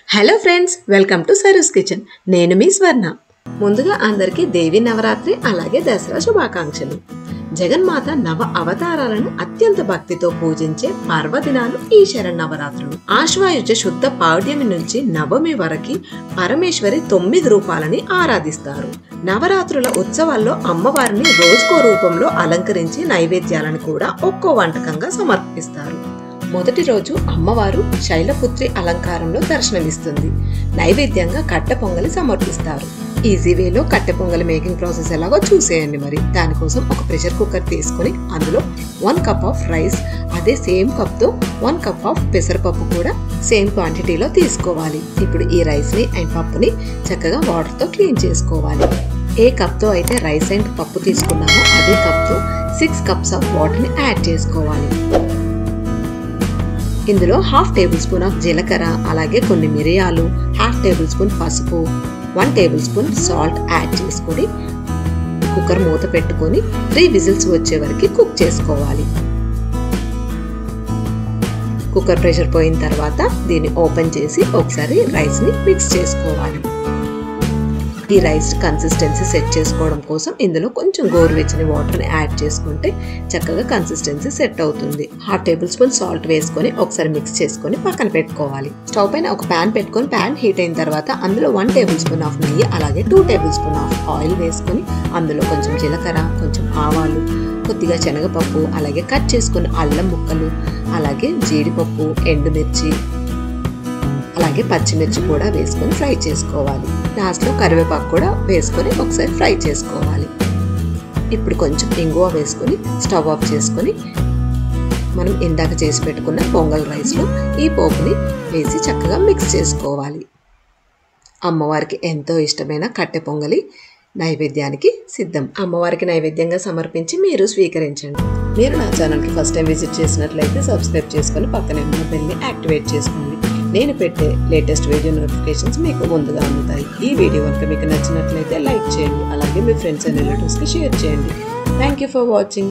hello friends welcome to Saroo's kitchen నేను మీ స్వర్ణ ముందుగా అందరికీ దేవి నవరాత్రి అలాగే దసరా శుభాకాంక్షలు జగన్మాత నవ అవతారాలను అత్యంత భక్తితో పూజించే పర్వదినాలు ఈ శరణవరాత్రులు ఆశ్వాయుజ శుద్ధ పాడ్యమి నుంచి నవమి వరకు పరమేశ్వరి తొమ్మిది రూపాలని ఆరాధిస్తారు నవరాత్రుల ఉత్సవాల్లో అమ్మవారిని రోజుకో రూపంలో అలంకరించి నైవేద్యాలను కూడా ఒక్కో వంటకంగా సమర్పిస్తారు మొదటి రోజు అమ్మవారు శైలపుత్రి అలంకారంలో దర్శనమిస్తుంది నైవేద్యంగా కట్టె పొంగలి సమర్పిస్తారు ఈజీ వేలో కట్టె పొంగలి మేకింగ్ ప్రాసెస్ ఎలాగో చూసేయండి మరి దానికోసం ఒక ప్రెషర్ కుక్కర్ తీసుకొని అందులో వన్ కప్ ఆఫ్ రైస్ అదే సేమ్ కప్తో వన్ కప్ ఆఫ్ పెసరపప్పు కూడా సేమ్ క్వాంటిటీలో తీసుకోవాలి ఇప్పుడు ఈ రైస్ని అండ్ పప్పుని చక్కగా వాటర్తో క్లీన్ చేసుకోవాలి ఏ కప్తో అయితే రైస్ అండ్ పప్పు తీసుకున్నామో అదే కప్తో సిక్స్ కప్స్ ఆఫ్ వాటర్ని యాడ్ చేసుకోవాలి ఇందులో హాఫ్ టేబుల్ స్పూన్ ఆఫ్ జీలకర్ర అలాగే కొన్ని మిరియాలు హాఫ్ టేబుల్ స్పూన్ పసుపు one table spoon salt add చేసుకొని కుక్కర్ మూత పెట్టుకొని త్రీ విజిల్స్ వచ్చే వరకు కుక్ చేసుకోవాలి కుక్కర్ ప్రెషర్ పోయిన తర్వాత దీన్ని ఓపెన్ చేసి ఒకసారి రైస్ని మిక్స్ చేసుకోవాలి ఈ రైస్ కన్సిస్టెన్సీ సెట్ చేసుకోవడం కోసం ఇందులో కొంచెం గోరువెచ్చని వాటర్ని యాడ్ చేసుకుంటే చక్కగా కన్సిస్టెన్సీ సెట్ అవుతుంది హాఫ్ టేబుల్ స్పూన్ సాల్ట్ వేసుకొని ఒకసారి మిక్స్ చేసుకొని పక్కన పెట్టుకోవాలి స్టవ్ పైన ఒక ప్యాన్ పెట్టుకొని ప్యాన్ హీట్ అయిన తర్వాత అందులో వన్ టేబుల్ స్పూన్ ఆఫ్ నెయ్యి అలాగే two table spoon of oil వేసుకొని అందులో కొంచెం జీలకర్ర కొంచెం ఆవాలు కొద్దిగా శనగపప్పు అలాగే కట్ చేసుకున్న అల్లం ముక్కలు అలాగే జీడిపప్పు ఎండుమిర్చి అలాగే పచ్చిమిర్చి కూడా వేసుకొని ఫ్రై చేసుకోవాలి లాస్ట్లో కరివేపాకు కూడా వేసుకొని ఒకసారి ఫ్రై చేసుకోవాలి ఇప్పుడు కొంచెం ఇంగువ వేసుకొని స్టవ్ ఆఫ్ చేసుకొని మనం ఇందాక చేసి పెట్టుకున్న పొంగల్ రైస్లో ఈ పోపుని వేసి చక్కగా మిక్స్ చేసుకోవాలి అమ్మవారికి ఎంతో ఇష్టమైన కట్టె పొంగలి నైవేద్యానికి సిద్ధం అమ్మవారికి నైవేద్యంగా సమర్పించి మీరు స్వీకరించండి మీరు నా ఛానల్కి ఫస్ట్ టైం విజిట్ చేసినట్లయితే సబ్స్క్రైబ్ చేసుకొని పక్కనే ఉన్న బెల్ని యాక్టివేట్ చేసుకోండి నేను పెట్టే లేటెస్ట్ వీడియో నోటిఫికేషన్స్ మీకు ముందుగా అందుతాయి ఈ వీడియో కనుక మీకు నచ్చినట్లయితే లైక్ చేయండి అలాగే మీ ఫ్రెండ్స్ అండ్ రిలేటివ్స్కి షేర్ చేయండి థ్యాంక్ యూ ఫర్ వాచింగ్